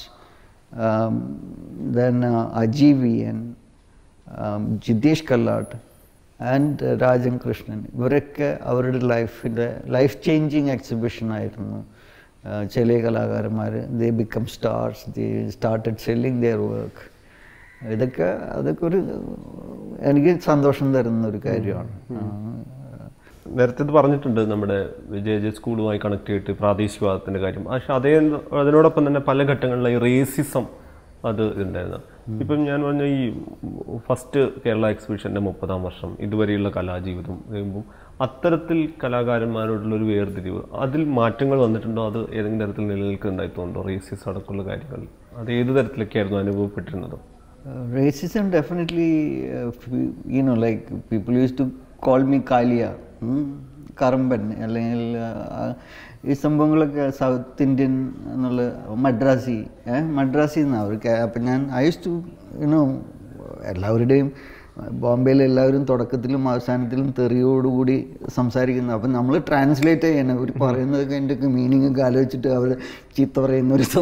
then Aji V N Jitish Kallat and Rajan Krishnan ഇവരൊക്കെ അവരുടെ ലൈഫിൻ്റെ ലൈഫ് ചേഞ്ചിങ് എക്സിബിഷൻ ആയിരുന്നു ചില കലാകാരന്മാർ they become stars they started selling their work ഇതൊക്കെ അതൊക്കെ ഒരു എനിക്ക് സന്തോഷം തരുന്ന ഒരു കാര്യമാണ് നേരത്തെ ഇത് പറഞ്ഞിട്ടുണ്ട് നമ്മുടെ ജെ ജെ സ്കൂളുമായി കണക്ട് ചെയ്തിട്ട് പ്രാദേശികവാദത്തിൻ്റെ കാര്യം പക്ഷെ അതേ അതിനോടൊപ്പം തന്നെ പല ഘട്ടങ്ങളിലായി റേസിസം അത് ഉണ്ടായിരുന്നു ഇപ്പം ഞാൻ പറഞ്ഞ ഈ ഫസ്റ്റ് കേരള എക്സിബിഷൻ്റെ മുപ്പതാം വർഷം ഇതുവരെയുള്ള കലാജീവിതം കഴിയുമ്പോൾ അത്തരത്തിൽ കലാകാരന്മാരോടുള്ള ഒരു വേർതിരിവ് അതിൽ മാറ്റങ്ങൾ വന്നിട്ടുണ്ടോ അത് ഏതെങ്കിലും തരത്തിൽ നിലനിൽക്കുന്നുണ്ടായി തോന്നുന്നുണ്ടോ റേസിസ് അടക്കമുള്ള കാര്യങ്ങൾ അത് ഏത് തരത്തിലൊക്കെയായിരുന്നു അനുഭവപ്പെട്ടിരുന്നത് racism definitely you know like people use to call me കാലിയ കറമ്പൻ അല്ലെങ്കിൽ ഈ സംഭവങ്ങളൊക്കെ സൗത്ത് ഇന്ത്യൻ എന്നുള്ള മദ്രാസി മദ്രാസി എന്നാണ് അവർക്ക് അപ്പം ഞാൻ ഐ യൂസ് ടു യുനോ എല്ലാവരുടെയും ബോംബെയിൽ എല്ലാവരും തുടക്കത്തിലും അവസാനത്തിലും തെറിയോടുകൂടി സംസാരിക്കുന്നു അപ്പം നമ്മൾ ട്രാൻസ്ലേറ്റ് ചെയ്യണം അവർ പറയുന്നതൊക്കെ എൻ്റെ ഒക്കെ മീനിങ് ഒക്കെ ആലോചിച്ചിട്ട് അവർ ചീത്ത പറയുന്ന ഒരു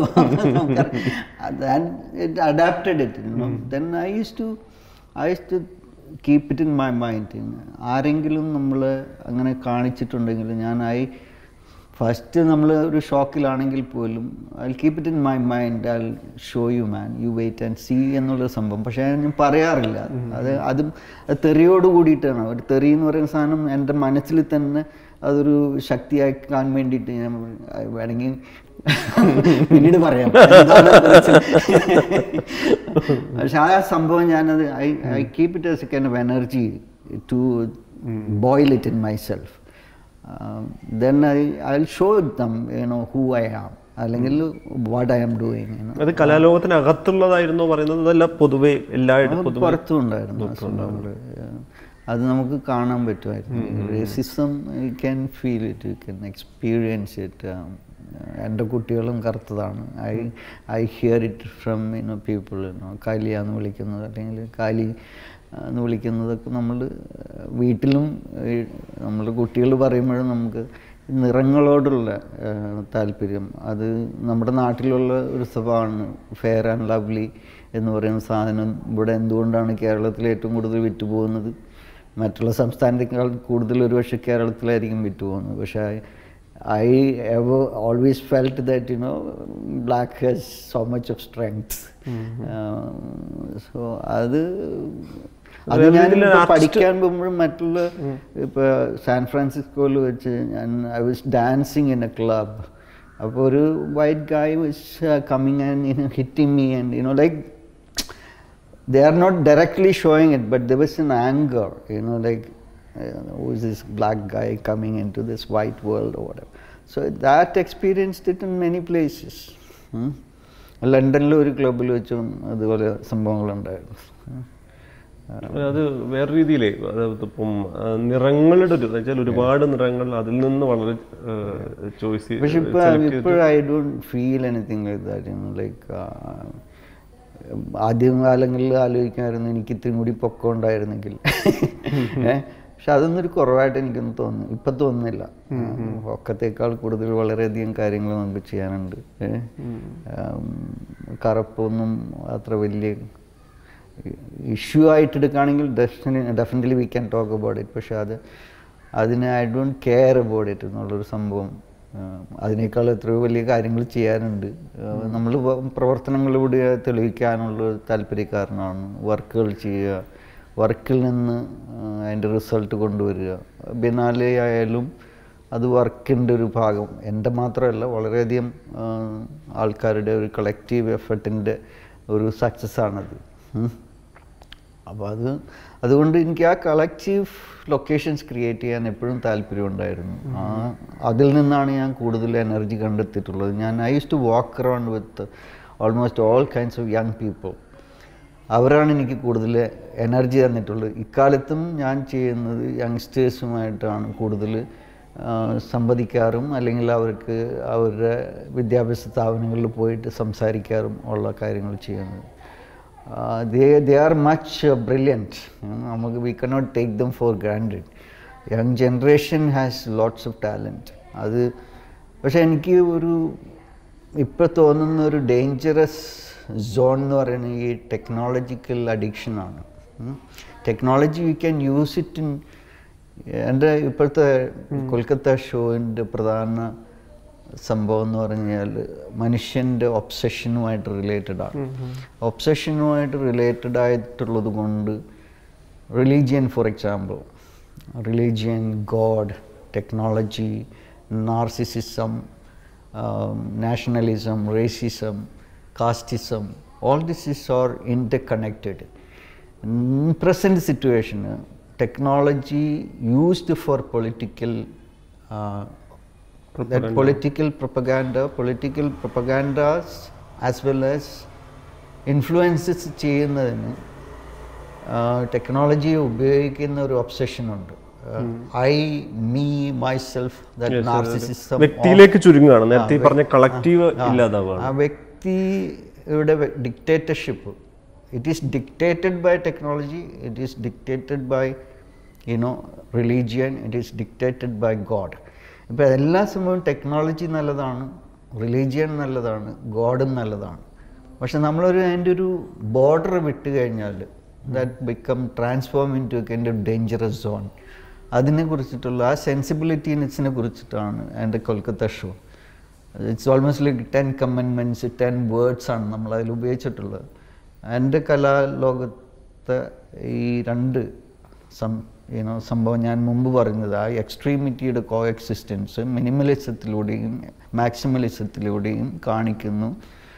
it adapted it then I use to I use to keep it in my mind ആരെങ്കിലും നമ്മൾ അങ്ങനെ കാണിച്ചിട്ടുണ്ടെങ്കിൽ ഞാൻ ഐ ഫസ്റ്റ് നമ്മൾ ഒരു ഷോക്കിലാണെങ്കിൽ പോലും I keep it in my mind I show you man you wait and see എന്നുള്ള സംഭവം പക്ഷേ ഞാൻ പറയാറില്ല അത് അതും അത് തെറിയോട് കൂടിയിട്ടാണ് ഒരു തെറി എന്ന് പറയുന്ന സാധനം എൻ്റെ മനസ്സിൽ തന്നെ അതൊരു ശക്തിയാക്കാൻ വേണ്ടിയിട്ട് ഞാൻ വേണമെങ്കിൽ പിന്നീട് പറയാം പക്ഷെ ആ സംഭവം ഞാനത് I I keep it as a kind of energy to boil it in my self then I I show them you know who I am അല്ലെങ്കിൽ വാട്ട് ഐ ആം ഡൂയിങ് അത് കലാലോകത്തിനകത്തുള്ളതായിരുന്നോ പറയുന്നത് അതല്ല പൊതുവെ എല്ലായിടത്തും പൊതുവെ പുറത്തും ഉണ്ടായിരുന്നു ആ സംഭവങ്ങൾ അത് നമുക്ക് കാണാൻ പറ്റുമായിരുന്നു racism you can feel it you can experience it എൻ്റെ കുട്ടികളും കറുത്തതാണ് I I hear it from you know people you know കാലിയാന്ന് വിളിക്കുന്നത് അല്ലെങ്കിൽ കാലി ആ, എന്ന് വിളിക്കുന്നതൊക്കെ നമ്മൾ വീട്ടിലും നമ്മൾ കുട്ടികൾ പറയുമ്പോഴും നമുക്ക് നിറങ്ങളോടുള്ള ആ, താല്പര്യം അത് നമ്മുടെ നാട്ടിലുള്ള ഒരു സ്വഭാവമാണ് ഫെയർ ആൻഡ് ലവ്ലി എന്ന് പറയുന്ന സാധനം ഇവിടെ എന്തുകൊണ്ടാണ് കേരളത്തിൽ ഏറ്റവും കൂടുതൽ വിറ്റുപോകുന്നത് മറ്റുള്ള സംസ്ഥാനത്തേക്കാൾ കൂടുതൽ ഒരുപക്ഷെ കേരളത്തിലായിരിക്കും വിറ്റുപോകുന്നത് പക്ഷേ I ever always felt that you know black has so much of strength so അത് അത് ഞാൻ പഠിക്കാൻ പോകുമ്പോഴും മറ്റുള്ള ഇപ്പോൾ സാൻ ഫ്രാൻസിസ്കോയിൽ വെച്ച് ഞാൻ I was dancing in a club അപ്പോൾ ഒരു white guy was coming and hitting me and you know like they are not directly showing it, but there was an anger, you know, like, uh, who is this black guy coming into this white world or whatever. So that experienced it in many places. ഉം. ലണ്ടനിലെ ഒരു ക്ലബിൽ വെച്ചും അതുപോലെ സംഭവങ്ങളുണ്ടായിരുന്നു ഉം. അത് വേറെ രീതിയിലേ അതായത് ഇപ്പം ആ, നിറങ്ങളുടെ ഒരു വെച്ചാൽ ഒരുപാട് നിറങ്ങൾ അതിൽ നിന്ന് വളരെ ചോയ്സ് പക്ഷെ ഇപ്പൊ ഇപ്പോൾ I don't feel anything like that like ആദ്യം കാലങ്ങളിൽ ആലോചിക്കുമായിരുന്നു എനിക്ക് ഇത്തിരി കൂടി പൊക്കം ഉണ്ടായിരുന്നെങ്കിൽ ഏഹ് പക്ഷെ അതൊന്നും ഒരു കുറവായിട്ട് എനിക്കൊന്നും തോന്നുന്നു ഇപ്പം തോന്നുന്നില്ല പൊക്കത്തേക്കാൾ കൂടുതൽ വളരെയധികം കാര്യങ്ങൾ നമുക്ക് ചെയ്യാനുണ്ട് ഏഹ് കറുപ്പൊന്നും അത്ര വലിയ ഇഷ്യൂ ആയിട്ട് എടുക്കുകയാണെങ്കിൽ definitely definitely we can talk about it പക്ഷെ അത് അതിന് I don't care about it എന്നുള്ളൊരു സംഭവം ആ, അതിനേക്കാൾ എത്രയോ വലിയ കാര്യങ്ങൾ ചെയ്യാനുണ്ട് നമ്മൾ പ്രവർത്തനങ്ങളിലൂടെ തെളിയിക്കാനുള്ള ഒരു താല്പര്യക്കാരനാണ് വർക്കുകൾ ചെയ്യുക വർക്കിൽ നിന്ന് ആ, അതിൻ്റെ റിസൾട്ട് കൊണ്ടുവരിക ബിനാലെ ആയാലും അത് വർക്കിൻ്റെ ഒരു ഭാഗം എൻ്റെ മാത്രമല്ല വളരെയധികം ആ, ആൾക്കാരുടെ ഒരു കളക്റ്റീവ് എഫർട്ടിൻ്റെ ഒരു സക്സസ് ആണത് ഉം. അപ്പോൾ അത് അതുകൊണ്ട് എനിക്ക് ആ കളക്റ്റീവ് ലൊക്കേഷൻസ് ക്രിയേറ്റ് ചെയ്യാൻ എപ്പോഴും താല്പര്യമുണ്ടായിരുന്നു ആ അതിൽ നിന്നാണ് ഞാൻ കൂടുതൽ എനർജി കണ്ടെത്തിയിട്ടുള്ളത് ഞാൻ I use to walk around with almost all kinds of young people അവരാണ് എനിക്ക് കൂടുതൽ എനർജി തന്നിട്ടുള്ളത് ഇക്കാലത്തും ഞാൻ ചെയ്യുന്നത് യങ്സ്റ്റേഴ്സുമായിട്ടാണ് കൂടുതൽ ആ, സംവദിക്കാറും അല്ലെങ്കിൽ അവർക്ക് അവരുടെ വിദ്യാഭ്യാസ സ്ഥാപനങ്ങളിൽ പോയിട്ട് സംസാരിക്കാറും ഉള്ള കാര്യങ്ങൾ ചെയ്യുന്നത് they they are much brilliant നമുക്ക് we cannot take them for granted young generation has lots of talent അത് പക്ഷേ എനിക്ക് ഒരു ഇപ്പോൾ തോന്നുന്ന ഒരു ഡേഞ്ചറസ് സോൺ എന്ന് പറയുന്നത് ഈ ടെക്നോളജിക്കൽ അഡിക്ഷനാണ് technology we can use it in എൻ്റെ ഇപ്പോഴത്തെ കൊൽക്കത്ത ഷോയിൻ്റെ പ്രധാന സംഭവം എന്ന് പറഞ്ഞാൽ മനുഷ്യൻ്റെ ഒബ്സഷനുമായിട്ട് റിലേറ്റഡ് ആണ് ഒബ്സഷനുമായിട്ട് റിലേറ്റഡ് ആയിട്ടുള്ളത് കൊണ്ട് religion for example religion god technology narcissism nationalism racism casteism all this is are interconnected present സിറ്റുവേഷന് technology used for political that political propaganda, political propagandas as well as influences ചെയ്യുന്നതിന് ടെക്നോളജി ഉപയോഗിക്കുന്ന ഒരു ഒബ്സെഷനുണ്ട് I me myself that narcissism വ്യക്തിയിലേക്ക് ചുരുങ്ങുകയാണ് നേരത്തെ ഈ പറഞ്ഞ കളക്റ്റീവ് ഇല്ലാതാവുകയാണ് ആ വ്യക്തിയുടെ dictatorship it is dictated by technology it is dictated by you know religion it is dictated by god ഇപ്പോൾ എല്ലാ സംഭവവും ടെക്നോളജി നല്ലതാണ് റിലീജിയൻ നല്ലതാണ് ഗോഡും നല്ലതാണ് പക്ഷെ നമ്മളൊരു അതിൻ്റെ ഒരു ബോർഡർ വിട്ട് കഴിഞ്ഞാൽ that become transform into kind of dangerous zone അതിനെ കുറിച്ചിട്ടുള്ള ആ സെൻസിബിലിറ്റീനെസിനെ കുറിച്ചിട്ടാണ് എൻ്റെ Kolkata show it's almost like ten commandments ten words ആണ് നമ്മൾ അതിൽ ഉപയോഗിച്ചിട്ടുള്ളത് എൻ്റെ കലാലോകത്തെ ഈ രണ്ട് സം യുനോ സംഭവം ഞാൻ മുമ്പ് പറഞ്ഞത് ആ എക്സ്ട്രീമിറ്റിയുടെ കോ എക്സിസ്റ്റൻസ് മിനിമലിസത്തിലൂടെയും മാക്സിമലിസത്തിലൂടെയും കാണിക്കുന്നു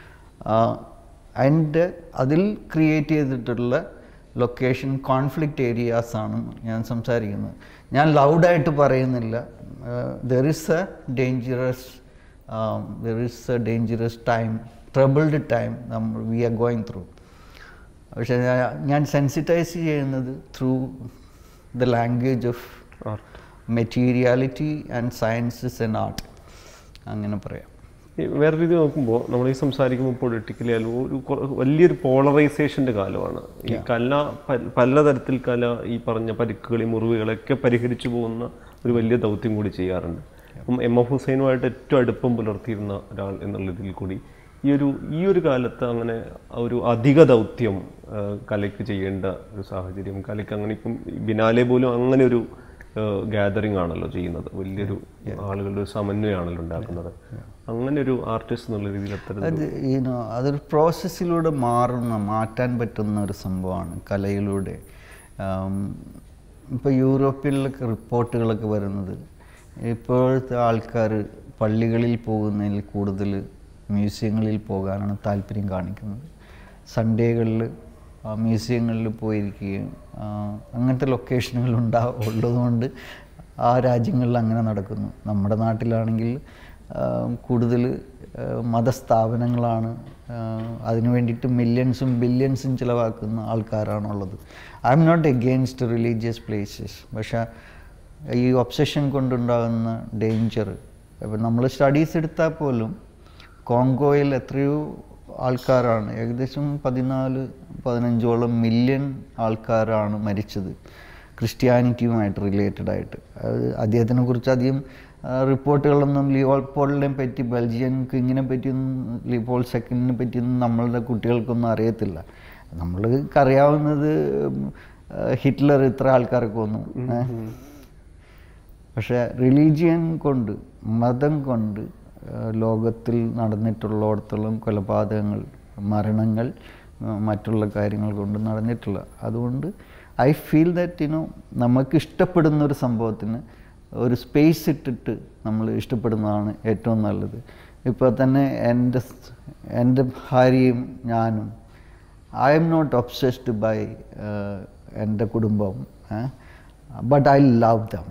ആൻഡ് അതിൽ ക്രിയേറ്റ് ചെയ്തിട്ടുള്ള ലൊക്കേഷൻ കോൺഫ്ലിക്റ്റ് ഏരിയാസ് ആണ് ഞാൻ സംസാരിക്കുന്നത് ഞാൻ ലൗഡായിട്ട് പറയുന്നില്ല there is a dangerous there is a dangerous time troubled time നമ്മൾ വി ആർ ഗോയിങ് ത്രൂ പക്ഷേ ഞാൻ- ഞാൻ സെൻസിറ്റൈസ് ചെയ്യുന്നത് through the language of art materiality and sciences and art അങ്ങനെ പറയാം ഈ വേറെ രീതി നോക്കുമ്പോൾ നമ്മൾ ഈ സംസാരിക്കുമ്പോൾ പൊളിറ്റിക്കലി അല്ലെങ്കിൽ ഒരു കൊ- വലിയൊരു പോളറൈസേഷൻ്റെ കാലമാണ് ഈ കല പ- പലതരത്തിൽ കല ഈ പറഞ്ഞ പരിക്കുകളി മുറിവുകളൊക്കെ പരിഹരിച്ചു പോകുന്ന ഒരു വലിയ ദൗത്യം കൂടി ചെയ്യാറുണ്ട് അപ്പം എം എഫ് ഹുസൈനുമായിട്ട് ഏറ്റവും അടുപ്പം പുലർത്തിയിരുന്ന ഒരാൾ എന്നുള്ള ഇതിൽ കൂടി ഈ ഒരു ഈ ഒരു കാലത്ത് അങ്ങനെ ഒരു അധിക ദൗത്യം ആ, കലയ്ക്ക് ചെയ്യേണ്ട ഒരു സാഹചര്യം കലയ്ക്ക് അങ്ങനെ ഇപ്പം ബിനാലെ പോലും അങ്ങനെ ഒരു ഗാദറിംഗ് ആണല്ലോ ചെയ്യുന്നത് വലിയൊരു ആളുകളുടെ ഒരു സമന്വയമാണല്ലോ ഉണ്ടാക്കുന്നത് അങ്ങനെ ഒരു ആർട്ടിസ്റ്റ് എന്നുള്ള രീതിയിൽ അത്തരം അത് ഈനോ അതൊരു പ്രോസസ്സിലൂടെ മാറുന്ന മാറ്റാൻ പറ്റുന്ന ഒരു സംഭവമാണ് കലയിലൂടെ ഇപ്പോൾ യൂറോപ്പിലൊക്കെ റിപ്പോർട്ടുകളൊക്കെ വരുന്നത് ഇപ്പോഴത്തെ ആൾക്കാർ പള്ളികളിൽ പോകുന്നതിൽ കൂടുതൽ മ്യൂസിയങ്ങളിൽ പോകാനാണ് താല്പര്യം കാണിക്കുന്നത് സൺഡേകളിൽ മ്യൂസിയങ്ങളിൽ പോയിരിക്കുകയും ആ, അങ്ങനത്തെ ലൊക്കേഷനുകൾ ഉണ്ടാ ഉള്ളതുകൊണ്ട് ആ രാജ്യങ്ങളിൽ അങ്ങനെ നടക്കുന്നു നമ്മുടെ നാട്ടിലാണെങ്കിൽ കൂടുതൽ മതസ്ഥാപനങ്ങളാണ് ആ, അതിനു വേണ്ടിയിട്ട് മില്യൺസും ബില്യൺസും ചിലവാക്കുന്ന ആൾക്കാരാണുള്ളത് I'm not against religious places പക്ഷേ ഈ ഒബ്സഷൻ കൊണ്ടുണ്ടാകുന്ന ഡേഞ്ചർ ഇപ്പം നമ്മൾ സ്റ്റഡീസ് എടുത്താൽ പോലും കോങ്കോയിൽ എത്രയോ ആൾക്കാരാണ് ഏകദേശം പതിനാല് പതിനഞ്ചോളം മില്യൺ ആൾക്കാരാണ് മരിച്ചത് ക്രിസ്ത്യാനിറ്റിയുമായിട്ട് റിലേറ്റഡ് ആയിട്ട് അത് അദ്ദേഹത്തിനെ കുറിച്ച് അധികം ആ, റിപ്പോർട്ടുകളൊന്നും ലിയോൾ പോളിനെ പറ്റി ബെൽജിയൻ കിങ്ങിനെ പറ്റിയൊന്നും ലിയോൾ സെക്കൻഡിനെ പറ്റിയൊന്നും നമ്മളുടെ കുട്ടികൾക്കൊന്നും അറിയത്തില്ല നമ്മൾക്ക് അറിയാവുന്നത് ആ, ഹിറ്റ്ലർ ഇത്ര ആൾക്കാരെ കൊന്നു ഏ? പക്ഷേ റിലീജിയൻ കൊണ്ട് മതം കൊണ്ട് ആ, ലോകത്തിൽ നടന്നിട്ടുള്ളിടത്തോളം കൊലപാതകങ്ങൾ മരണങ്ങൾ ആ, മറ്റുള്ള കാര്യങ്ങൾ കൊണ്ട് നടന്നിട്ടില്ല അതുകൊണ്ട് ഐ ഫീൽ ദാറ്റ് യുനോ നമുക്ക് ഇഷ്ടപ്പെടുന്ന ഒരു സംഭവത്തിന് ഒരു സ്പേസ് ഇട്ടിട്ട് നമ്മൾ ഇഷ്ടപ്പെടുന്നതാണ് ഏറ്റവും നല്ലത് ഇപ്പോൾ തന്നെ എൻ്റെ സ്- എൻ്റെ ഭാര്യയും ഞാനും I'm not obsessed by എൻ്റെ കുടുംബം but I love them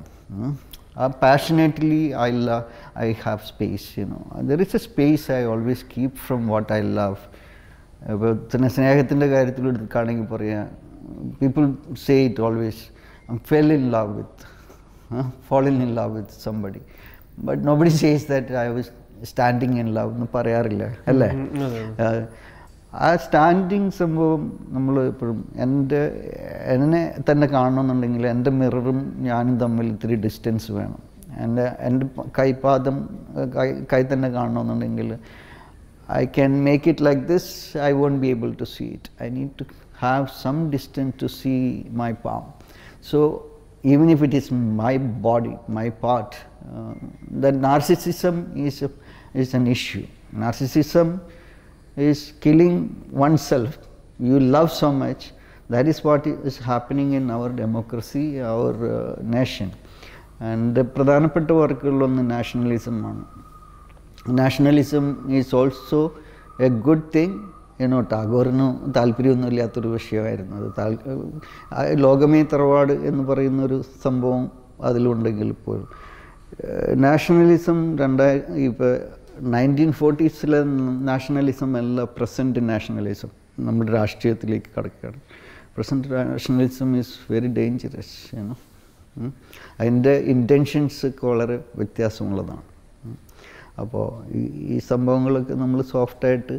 passionately I love I have space you know there is a space I always keep from what I love ഇപ്പോൾ തന്നെ സ്നേഹത്തിൻ്റെ കാര്യത്തിൽ എടുക്കുകയാണെങ്കിൽ പറയാം people say it always fell in love with fall in love with somebody but nobody says that I was standing in love എന്ന് പറയാറില്ല അല്ലേ ആഹ് ആ സ്റ്റാൻഡിങ് സംഭവം നമ്മൾ എപ്പോഴും എൻ്റെ എന്നെ തന്നെ കാണണമെന്നുണ്ടെങ്കിൽ എൻ്റെ മിററും ഞാനും തമ്മിൽ ഇത്തിരി ഡിസ്റ്റൻസ് വേണം എൻ്റെ എൻ്റെ പ- കൈപാദം ഏഹ് കൈ കൈ തന്നെ കാണണമെന്നുണ്ടെങ്കിൽ I can make it like this, I won't be able to see it. I need to have some distance to see my palm. So, even if it is my body, my part, uh, that narcissism is, a, is an issue. Narcissism is killing oneself. You love so much. That is what is happening in our democracy, our uh, nation. And പ്രധാനപ്പെട്ട വർക്കുകളിലൊന്ന് നാഷണലിസമാണ് nationalism is also a good thing എന്നോ ടാഗോറിന് താല്പര്യമൊന്നുമില്ലാത്തൊരു വിഷയമായിരുന്നു അത് താൽ ആ ലോകമേ തറവാട് എന്ന് പറയുന്നൊരു സംഭവം അതിലുണ്ടെങ്കിൽ പോലും നാഷണലിസം രണ്ടായി ഇപ്പോൾ നയൻറ്റീൻ ഫോർട്ടീസിലെ നാഷണലിസം അല്ല പ്രസൻറ്റ് നാഷണലിസം നമ്മുടെ രാഷ്ട്രീയത്തിലേക്ക് കടക്കുകയാണ് present nationalism is very dangerous ഏനോ അതിൻ്റെ ഇൻറ്റൻഷൻസ് ഒക്കെ വളരെ വ്യത്യാസമുള്ളതാണ് ഉം. അപ്പോൾ ഈ ഈ സംഭവങ്ങളൊക്കെ നമ്മൾ സോഫ്റ്റായിട്ട്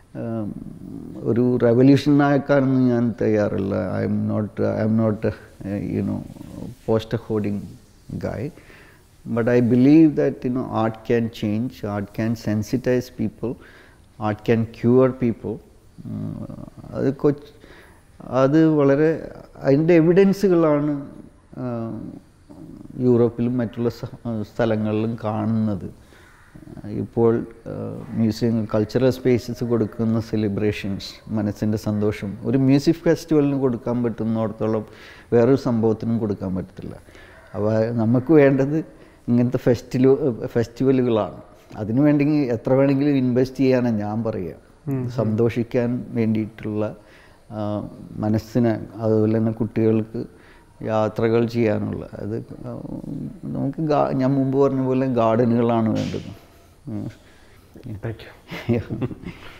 ഒരു റെവല്യൂഷൻ ആക്കാനൊന്നും ഞാൻ തയ്യാറില്ല I'm not I'm not you know poster hoarding guy but I believe that you know art can change art can sensitise people art can cure people അത് കൊച്ച് അത് വളരെ അതിൻ്റെ എവിഡൻസുകളാണ് യൂറോപ്പിലും മറ്റുള്ള സ- സ്ഥലങ്ങളിലും കാണുന്നത് ഇപ്പോൾ മ്യൂസിയം കൾച്ചറൽ സ്പേസസ് കൊടുക്കുന്ന സെലിബ്രേഷൻസ് മനസ്സിൻ്റെ സന്തോഷം ഒരു മ്യൂസിക് ഫെസ്റ്റിവലിന് കൊടുക്കാൻ പറ്റുന്നിടത്തോളം വേറൊരു സംഭവത്തിനും കൊടുക്കാൻ പറ്റത്തില്ല അപ്പോൾ നമുക്ക് വേണ്ടത് ഇങ്ങനത്തെ ഫെസ്റ്റിവൽ ഫെസ്റ്റിവലുകളാണ് അതിനു വേണ്ടി എത്ര വേണമെങ്കിലും ഇൻവെസ്റ്റ് ചെയ്യാനാണ് ഞാൻ പറയുക സന്തോഷിക്കാൻ വേണ്ടിയിട്ടുള്ള ആ, മനസ്സിന് അതുപോലെ തന്നെ കുട്ടികൾക്ക് യാത്രകൾ ചെയ്യാനുള്ള അത് നമുക്ക് ഗാ- ഞാൻ മുമ്പ് പറഞ്ഞ പോലെ ഗാർഡനുകളാണ് വേണ്ടത് ഉം. Thank you Yeah.